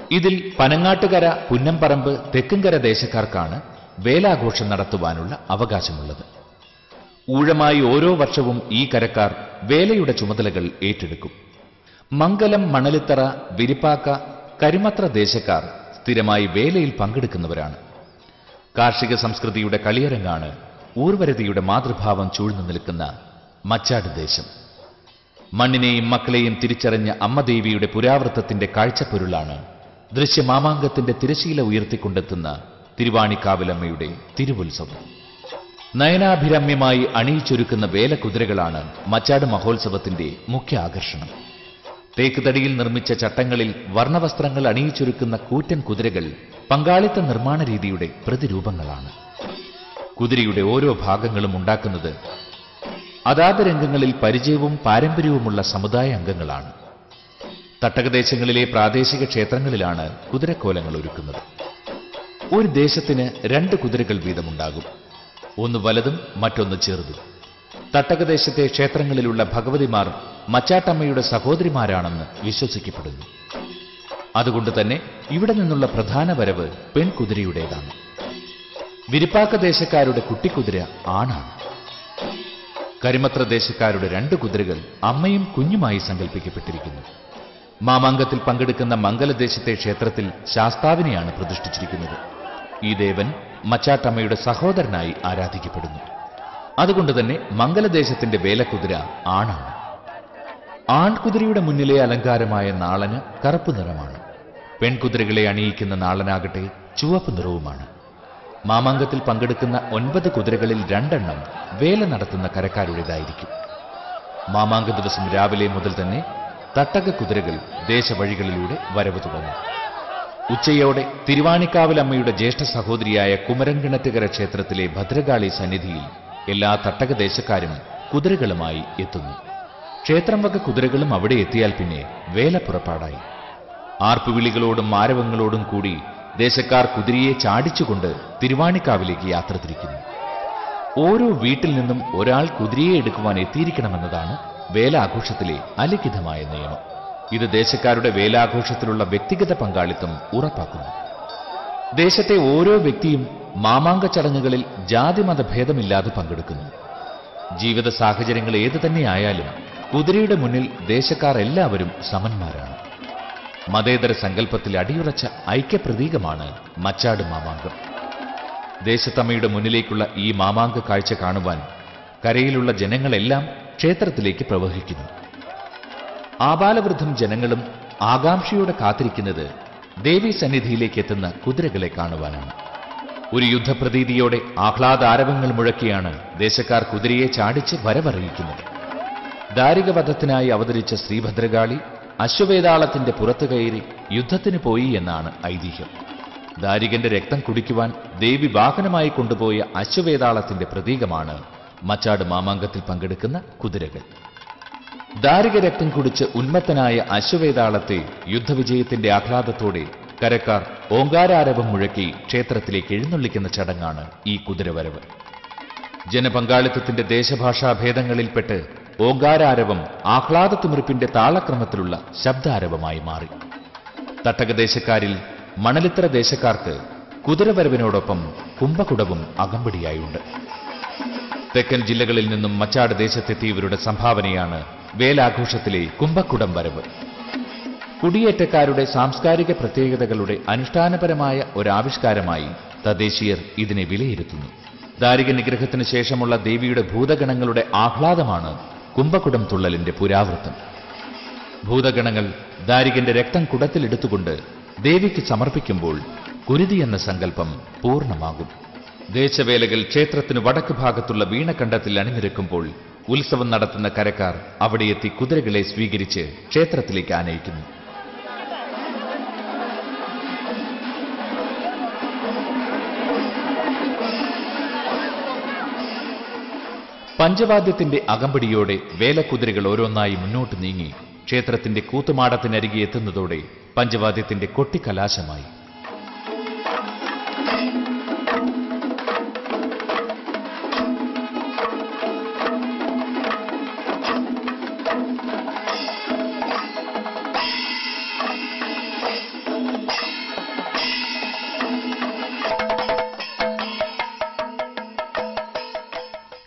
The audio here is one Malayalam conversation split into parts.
ഇതിൽ പനങ്ങാട്ടുകര പുന്നമ്പറമ്പ് തെക്കുംകര ദേശക്കാർക്കാണ് വേലാഘോഷം നടത്തുവാനുള്ള അവകാശമുള്ളത് ഊഴമായി ഓരോ വർഷവും ഈ കരക്കാർ വേലയുടെ ചുമതലകൾ ഏറ്റെടുക്കും മംഗലം മണലിത്തറ വിരിപ്പാക്ക കരിമത്ര ദേശക്കാർ സ്ഥിരമായി വേലയിൽ പങ്കെടുക്കുന്നവരാണ് കാർഷിക സംസ്കൃതിയുടെ കളിയരങ്ങാണ് ഊർവരതിയുടെ മാതൃഭാവം ചൂഴ്ന്നു നിൽക്കുന്ന മച്ചാട് ദേശം മണ്ണിനെയും മക്കളെയും തിരിച്ചറിഞ്ഞ അമ്മദേവിയുടെ പുരാവൃത്തത്തിന്റെ കാഴ്ചപ്പൊരുളാണ് ദൃശ്യമാമാങ്കത്തിന്റെ തിരശീല ഉയർത്തിക്കൊണ്ടെത്തുന്ന തിരുവാണിക്കാവിലമ്മയുടെ തിരുവുത്സവം നയനാഭിരമ്യമായി അണിയിച്ചൊരുക്കുന്ന വേലക്കുതിരകളാണ് മച്ചാട് മഹോത്സവത്തിന്റെ മുഖ്യ ആകർഷണം തേക്കുതടിയിൽ നിർമ്മിച്ച ചട്ടങ്ങളിൽ വർണ്ണവസ്ത്രങ്ങൾ അണിയിച്ചൊരുക്കുന്ന കൂറ്റൻ കുതിരകൾ പങ്കാളിത്ത നിർമ്മാണ രീതിയുടെ പ്രതിരൂപങ്ങളാണ് കുതിരയുടെ ഓരോ ഭാഗങ്ങളും ഉണ്ടാക്കുന്നത് അതാത് രംഗങ്ങളിൽ പരിചയവും പാരമ്പര്യവുമുള്ള സമുദായ അംഗങ്ങളാണ് തട്ടകദേശങ്ങളിലെ പ്രാദേശിക ക്ഷേത്രങ്ങളിലാണ് കുതിരക്കോലങ്ങൾ ഒരുക്കുന്നത് ഒരു ദേശത്തിന് രണ്ട് കുതിരകൾ വീതമുണ്ടാകും ഒന്ന് വലതും മറ്റൊന്ന് ചെറുതും തട്ടകദേശത്തെ ക്ഷേത്രങ്ങളിലുള്ള ഭഗവതിമാർ മച്ചാട്ടമ്മയുടെ സഹോദരിമാരാണെന്ന് വിശ്വസിക്കപ്പെടുന്നു അതുകൊണ്ട് തന്നെ ഇവിടെ നിന്നുള്ള പ്രധാന വരവ് പെൺകുതിരയുടേതാണ് വിരിപ്പാക്ക ദേശക്കാരുടെ കുട്ടിക്കുതിര ആണാണ് കരിമത്ര ദേശക്കാരുടെ രണ്ട് കുതിരകൾ അമ്മയും കുഞ്ഞുമായി സങ്കല്പിക്കപ്പെട്ടിരിക്കുന്നു മാമാങ്കത്തിൽ പങ്കെടുക്കുന്ന മംഗലദേശത്തെ ക്ഷേത്രത്തിൽ ശാസ്താവിനെയാണ് പ്രതിഷ്ഠിച്ചിരിക്കുന്നത് ഈ ദേവൻ മച്ചാട്ടമ്മയുടെ സഹോദരനായി ആരാധിക്കപ്പെടുന്നു അതുകൊണ്ട് തന്നെ മംഗലദേശത്തിന്റെ വേലക്കുതിര ആണാണ് ആൺകുതിരയുടെ മുന്നിലെ അലങ്കാരമായ നാളന് കറുപ്പ് നിറമാണ് പെൺകുതിരകളെ അണിയിക്കുന്ന നാളനാകട്ടെ ചുവപ്പ് നിറവുമാണ് മാമാങ്കത്തിൽ പങ്കെടുക്കുന്ന ഒൻപത് കുതിരകളിൽ രണ്ടെണ്ണം വേല നടത്തുന്ന കരക്കാരുടേതായിരിക്കും മാമാങ്ക ദിവസം രാവിലെ മുതൽ തന്നെ തട്ടക കുതിരകൾ ദേശവഴികളിലൂടെ വരവ് തുടങ്ങും ഉച്ചയോടെ തിരുവാണിക്കാവിലമ്മയുടെ ജ്യേഷ്ഠ സഹോദരിയായ കുമരൻകിണറ്റുകര ക്ഷേത്രത്തിലെ ഭദ്രകാളി സന്നിധിയിൽ എല്ലാ തട്ടക ദേശക്കാരും കുതിരകളുമായി എത്തുന്നു ക്ഷേത്രം വക കുതിരകളും അവിടെ എത്തിയാൽ പിന്നെ വേല പുറപ്പാടായി ആർപ്പുവിളികളോടും മാരവങ്ങളോടും കൂടി ദേശക്കാർ കുതിരയെ ചാടിച്ചുകൊണ്ട് തിരുവാണിക്കാവിലേക്ക് യാത്ര തിരിക്കുന്നു ഓരോ വീട്ടിൽ നിന്നും ഒരാൾ കുതിരയെ എടുക്കുവാൻ എത്തിയിരിക്കണമെന്നതാണ് വേലാഘോഷത്തിലെ അലിഖിതമായ നിയമം ഇത് ദേശക്കാരുടെ വേലാഘോഷത്തിലുള്ള വ്യക്തിഗത പങ്കാളിത്തം ഉറപ്പാക്കുന്നു ദേശത്തെ ഓരോ വ്യക്തിയും മാമാങ്ക ചടങ്ങുകളിൽ ജാതിമത ഭേദമില്ലാതെ പങ്കെടുക്കുന്നു ജീവിത സാഹചര്യങ്ങൾ ഏതു തന്നെയായാലും കുതിരയുടെ മുന്നിൽ ദേശക്കാർ എല്ലാവരും സമന്മാരാണ് മതേതര സങ്കല്പത്തിൽ അടിയുറച്ച ഐക്യപ്രതീകമാണ് മച്ചാട് മാമാങ്കം ദേശത്തമ്മയുടെ മുന്നിലേക്കുള്ള ഈ മാമാങ്ക കാഴ്ച കാണുവാൻ കരയിലുള്ള ജനങ്ങളെല്ലാം ക്ഷേത്രത്തിലേക്ക് പ്രവഹിക്കുന്നു ആബാലവൃദ്ധം ജനങ്ങളും ആകാംക്ഷയോടെ കാത്തിരിക്കുന്നത് ദേവീ സന്നിധിയിലേക്ക് എത്തുന്ന കുതിരകളെ കാണുവാനാണ് ഒരു യുദ്ധപ്രതീതിയോടെ ആഹ്ലാദാരവങ്ങൾ മുഴക്കിയാണ് ദേശക്കാർ കുതിരയെ ചാടിച്ച് വരവറിയിക്കുന്നത് ദാരികവധത്തിനായി അവതരിച്ച ശ്രീഭദ്രകാളി അശ്വവേതാളത്തിന്റെ പുറത്തു കയറി യുദ്ധത്തിന് പോയി എന്നാണ് ഐതിഹ്യം ദാരികന്റെ രക്തം കുടിക്കുവാൻ ദേവി വാഹനമായി കൊണ്ടുപോയ അശ്വവേതാളത്തിന്റെ പ്രതീകമാണ് മച്ചാട് മാമാങ്കത്തിൽ പങ്കെടുക്കുന്ന കുതിരകൾ ദാരിക രക്തം കുടിച്ച് ഉന്മത്തനായ അശ്വവേതാളത്തെ യുദ്ധവിജയത്തിന്റെ ആഹ്ലാദത്തോടെ കരക്കാർ ഓങ്കാരാരവം മുഴക്കി ക്ഷേത്രത്തിലേക്ക് എഴുന്നള്ളിക്കുന്ന ചടങ്ങാണ് ഈ കുതിരവരവ് ജനപങ്കാളിത്തത്തിന്റെ ദേശഭാഷാ ഭേദങ്ങളിൽപ്പെട്ട് ഓങ്കാരാരവം ആഹ്ലാദത്തിമിറിപ്പിന്റെ താളക്രമത്തിലുള്ള ശബ്ദാരവമായി മാറി തട്ടകദേശക്കാരിൽ മണലിത്തറ ദേശക്കാർക്ക് കുതിരവരവിനോടൊപ്പം കുംഭകുടവും അകമ്പടിയായുണ്ട് തെക്കൻ ജില്ലകളിൽ നിന്നും മച്ചാട് ദേശത്തെത്തിയവരുടെ സംഭാവനയാണ് വേലാഘോഷത്തിലെ കുംഭക്കുടം വരവ് കുടിയേറ്റക്കാരുടെ സാംസ്കാരിക പ്രത്യേകതകളുടെ അനുഷ്ഠാനപരമായ ഒരാവിഷ്കാരമായി തദ്ദേശീയർ ഇതിനെ വിലയിരുത്തുന്നു ദാരിക നിഗ്രഹത്തിന് ശേഷമുള്ള ദേവിയുടെ ഭൂതഗണങ്ങളുടെ ആഹ്ലാദമാണ് കുംഭക്കുടം തുള്ളലിന്റെ പുരാവൃത്തം ഭൂതഗണങ്ങൾ ദാരികന്റെ രക്തം കുടത്തിലെടുത്തുകൊണ്ട് ദേവിക്ക് സമർപ്പിക്കുമ്പോൾ കുരുതി എന്ന സങ്കല്പം പൂർണ്ണമാകും ദേശവേലകൾ ക്ഷേത്രത്തിന് വടക്ക് ഭാഗത്തുള്ള വീണക്കണ്ടത്തിൽ അണിനിരക്കുമ്പോൾ ഉത്സവം നടത്തുന്ന കരക്കാർ അവിടെയെത്തി കുതിരകളെ സ്വീകരിച്ച് ക്ഷേത്രത്തിലേക്ക് ആനയിക്കുന്നു പഞ്ചവാദ്യത്തിന്റെ അകമ്പടിയോടെ വേലക്കുതിരകൾ ഓരോന്നായി മുന്നോട്ട് നീങ്ങി ക്ഷേത്രത്തിന്റെ കൂത്തുമാടത്തിനരികെ എത്തുന്നതോടെ പഞ്ചവാദ്യത്തിന്റെ കൊട്ടിക്കലാശമായി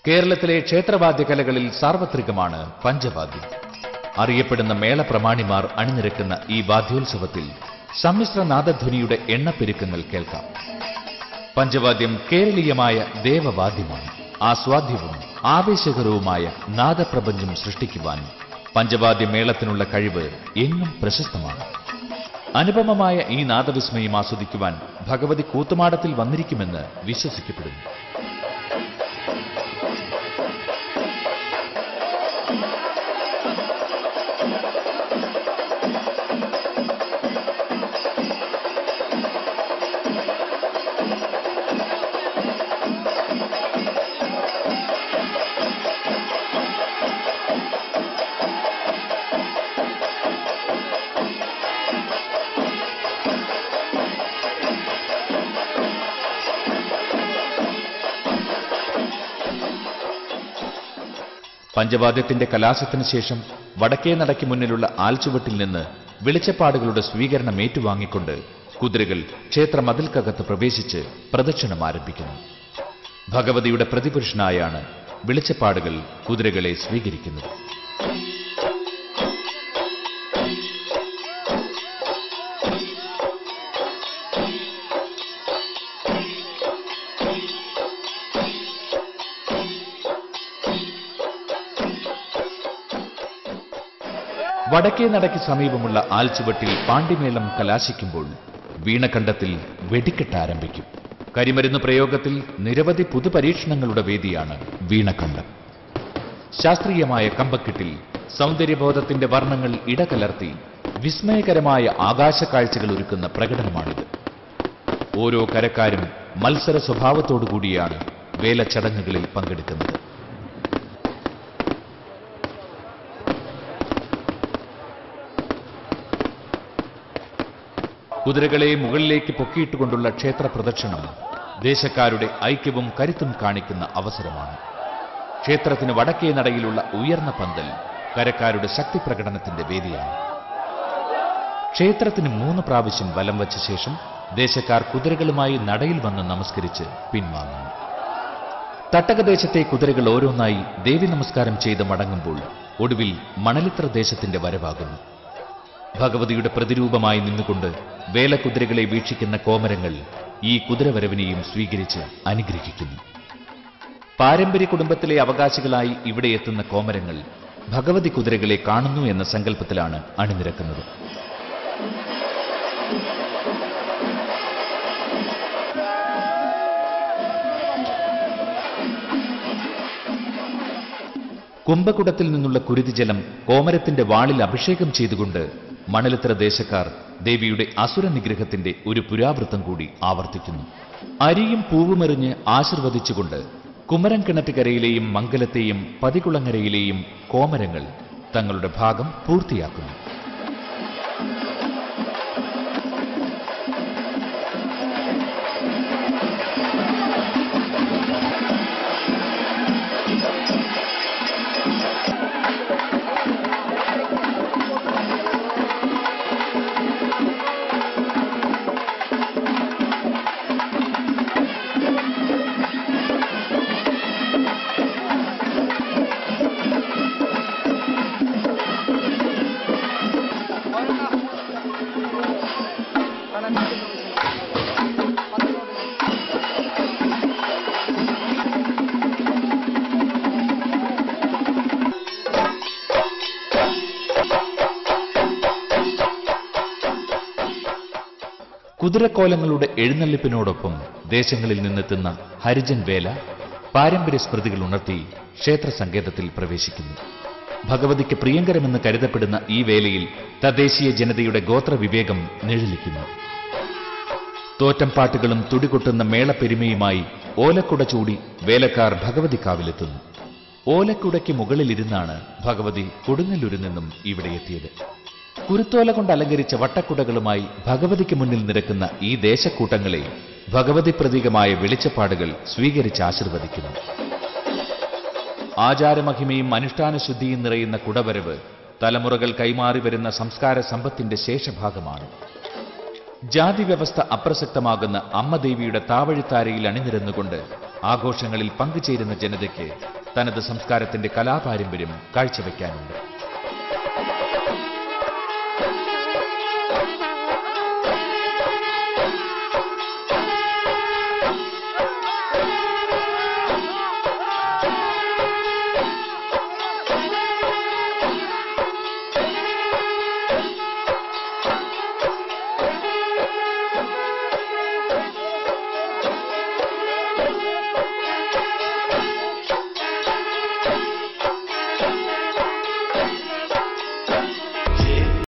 കേരളത്തിലെ ക്ഷേത്രവാദ്യ കലകളിൽ സാർവത്രികമാണ് പഞ്ചവാദ്യം അറിയപ്പെടുന്ന മേളപ്രമാണിമാർ അണിനിരക്കുന്ന ഈ വാദ്യോത്സവത്തിൽ സമ്മിശ്ര നാദധ്വനിയുടെ എണ്ണപ്പെരുക്കങ്ങൾ കേൾക്കാം പഞ്ചവാദ്യം കേരളീയമായ ദേവവാദ്യമാണ് ആസ്വാദ്യവും ആവേശകരവുമായ നാദപ്രപഞ്ചം സൃഷ്ടിക്കുവാൻ പഞ്ചവാദ്യ മേളത്തിനുള്ള കഴിവ് എങ്ങും പ്രശസ്തമാണ് അനുപമമായ ഈ നാദവിസ്മയം ആസ്വദിക്കുവാൻ ഭഗവതി കൂത്തുമാടത്തിൽ വന്നിരിക്കുമെന്ന് വിശ്വസിക്കപ്പെടുന്നു പഞ്ചവാദ്യത്തിന്റെ കലാശത്തിന് ശേഷം വടക്കേ നടയ്ക്ക് മുന്നിലുള്ള ആൽച്ചുവട്ടിൽ നിന്ന് വെളിച്ചപ്പാടുകളുടെ സ്വീകരണം ഏറ്റുവാങ്ങിക്കൊണ്ട് കുതിരകൾ ക്ഷേത്ര മതിൽക്കകത്ത് പ്രവേശിച്ച് പ്രദക്ഷിണം ആരംഭിക്കുന്നു ഭഗവതിയുടെ പ്രതിപുരുഷനായാണ് വെളിച്ചപ്പാടുകൾ കുതിരകളെ സ്വീകരിക്കുന്നത് വടക്കേ നടയ്ക്ക് സമീപമുള്ള ആൽച്ചുവട്ടിൽ പാണ്ടിമേളം കലാശിക്കുമ്പോൾ വീണക്കണ്ടത്തിൽ വെടിക്കെട്ട് ആരംഭിക്കും കരിമരുന്ന് പ്രയോഗത്തിൽ നിരവധി പുതുപരീക്ഷണങ്ങളുടെ വേദിയാണ് വീണക്കണ്ടം ശാസ്ത്രീയമായ കമ്പക്കെട്ടിൽ സൗന്ദര്യബോധത്തിന്റെ വർണ്ണങ്ങൾ ഇടകലർത്തി വിസ്മയകരമായ ആകാശക്കാഴ്ചകൾ ഒരുക്കുന്ന പ്രകടനമാണിത് ഓരോ കരക്കാരും മത്സര സ്വഭാവത്തോടുകൂടിയാണ് വേലച്ചടങ്ങുകളിൽ പങ്കെടുക്കുന്നത് കുതിരകളെ മുകളിലേക്ക് പൊക്കിയിട്ടുകൊണ്ടുള്ള ക്ഷേത്ര പ്രദക്ഷിണം ദേശക്കാരുടെ ഐക്യവും കരുത്തും കാണിക്കുന്ന അവസരമാണ് ക്ഷേത്രത്തിന് വടക്കേ നടയിലുള്ള ഉയർന്ന പന്തൽ കരക്കാരുടെ ശക്തി പ്രകടനത്തിന്റെ വേദിയാണ് ക്ഷേത്രത്തിന് മൂന്ന് പ്രാവശ്യം വലം വച്ച ശേഷം ദേശക്കാർ കുതിരകളുമായി നടയിൽ വന്ന് നമസ്കരിച്ച് പിൻവാങ്ങുന്നു തട്ടകദേശത്തെ കുതിരകൾ ഓരോന്നായി ദേവി നമസ്കാരം ചെയ്ത് മടങ്ങുമ്പോൾ ഒടുവിൽ മണലിത്ര ദേശത്തിന്റെ വരവാകുന്നു ഭഗവതിയുടെ പ്രതിരൂപമായി നിന്നുകൊണ്ട് വേലക്കുതിരകളെ വീക്ഷിക്കുന്ന കോമരങ്ങൾ ഈ കുതിരവരവിനെയും സ്വീകരിച്ച് അനുഗ്രഹിക്കുന്നു പാരമ്പര്യ കുടുംബത്തിലെ അവകാശികളായി ഇവിടെ എത്തുന്ന കോമരങ്ങൾ ഭഗവതി കുതിരകളെ കാണുന്നു എന്ന സങ്കല്പത്തിലാണ് അണിനിരക്കുന്നത് കുംഭകുടത്തിൽ നിന്നുള്ള കുരുതിജലം കോമരത്തിന്റെ വാളിൽ അഭിഷേകം ചെയ്തുകൊണ്ട് മണലിത്തര ദേശക്കാർ ദേവിയുടെ അസുര നിഗ്രഹത്തിന്റെ ഒരു പുരാവൃത്തം കൂടി ആവർത്തിക്കുന്നു അരിയും പൂവുമെറിഞ്ഞ് ആശീർവദിച്ചുകൊണ്ട് കുമരൻ കിണറ്റുകരയിലെയും മംഗലത്തെയും പതികുളങ്ങരയിലെയും കോമരങ്ങൾ തങ്ങളുടെ ഭാഗം പൂർത്തിയാക്കുന്നു കുതിരക്കോലങ്ങളുടെ എഴുന്നള്ളിപ്പിനോടൊപ്പം ദേശങ്ങളിൽ നിന്നെത്തുന്ന ഹരിജൻ വേല പാരമ്പര്യ സ്മൃതികൾ ഉണർത്തി ക്ഷേത്ര സങ്കേതത്തിൽ പ്രവേശിക്കുന്നു ഭഗവതിക്ക് പ്രിയങ്കരമെന്ന് കരുതപ്പെടുന്ന ഈ വേലയിൽ തദ്ദേശീയ ജനതയുടെ ഗോത്രവിവേകം നിഴലിക്കുന്നു തോറ്റംപാട്ടുകളും തുടികൊട്ടുന്ന മേളപ്പെരുമയുമായി ഓലക്കുട ചൂടി വേലക്കാർ ഭഗവതിക്കാവിലെത്തുന്നു ഓലക്കുടയ്ക്ക് മുകളിലിരുന്നാണ് ഭഗവതി കൊടുങ്ങല്ലൂരിൽ നിന്നും ഇവിടെ എത്തിയത് കുരുത്തോല കൊണ്ട് അലങ്കരിച്ച വട്ടക്കുടകളുമായി ഭഗവതിക്ക് മുന്നിൽ നിരക്കുന്ന ഈ ദേശക്കൂട്ടങ്ങളെ ഭഗവതി പ്രതീകമായ വെളിച്ചപ്പാടുകൾ സ്വീകരിച്ച് ആശീർവദിക്കുന്നു ആചാരമഹിമയും അനുഷ്ഠാനശുദ്ധിയും നിറയുന്ന കുടവരവ് തലമുറകൾ കൈമാറി വരുന്ന സംസ്കാര സമ്പത്തിന്റെ ശേഷഭാഗമാണ് ജാതി വ്യവസ്ഥ അപ്രസക്തമാകുന്ന അമ്മ ദേവിയുടെ താവഴിത്താരയിൽ അണിനിരന്നുകൊണ്ട് ആഘോഷങ്ങളിൽ പങ്കുചേരുന്ന ജനതയ്ക്ക് തനത് സംസ്കാരത്തിന്റെ കലാപാരമ്പര്യം കാഴ്ചവെക്കാനുണ്ട്